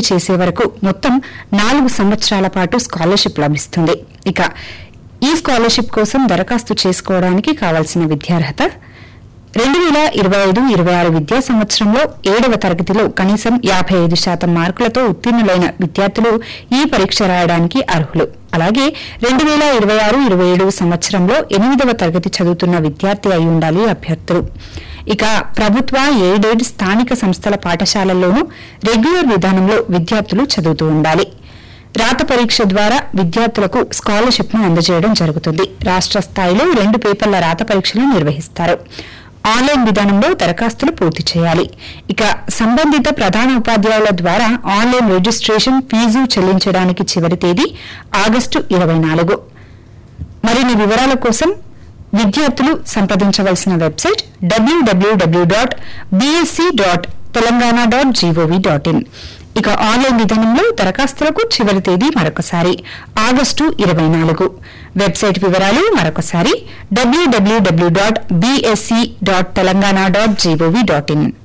చేసే వరకు మొత్తం నాలుగు సంవత్సరాల పాటు స్కాలర్షిప్ లభిస్తుంది ఇక ఈ స్కాలర్షిప్ కోసం దరఖాస్తు చేసుకోవడానికి కావాల్సిన విద్యార్హత రెండు వేల ఇరవై ఐదు ఇరవై ఆరు విద్యా సంవత్సరంలో ఏడవ తరగతిలో కనీసం యాభై ఐదు శాతం మార్కులతో ఉత్తీర్ణులైన విద్యార్థులు ఈ పరీక్ష రాయడానికి అర్హులు అలాగే రెండు వేల ఇరవై ఆరు ఇరవై ఏడు సంవత్సరంలో ఎనిమిదవ తరగతి చదువుతున్న విద్యార్థి అయి ఉండాలి అభ్యర్థులు ఇక ప్రభుత్వ ఎయిడెడ్ స్థానిక సంస్థల పాఠశాలల్లోనూ రెగ్యులర్ విధానంలో విద్యార్థులు చదువుతూ ఉండాలి రాత పరీక్ష ద్వారా విద్యార్థులకు స్కాలర్షిప్ ను అందజేయడం జరుగుతుంది రాష్ట్ర స్థాయిలో రెండు పేపర్ల రాత పరీక్షలు నిర్వహిస్తారు ఆన్లైన్ విధానంలో దరఖాస్తులు పూర్తి చేయాలి ఇక సంబంధిత ప్రధాన ఉపాధ్యాయుల ద్వారా ఆన్లైన్ రిజిస్ట్రేషన్ ఫీజు చెల్లించడానికి చివరి తేదీ ఆగస్టు ఇరవై నాలుగు మరిన్ని వివరాల కోసం విద్యార్థులు సంప్రదించవలసిన website WWW dot BSC dot Telangana dot GOV dot in ఇక ఆన్లైన్ విధానంలో దరఖాస్తులకు చివరి తేదీ మరొకసారి ఆగస్టు ఇరవై నాలుగు వెబ్సైట్ వివరాలు మరొకసారి WWW dot BSC dot Telangana dot GOV dot in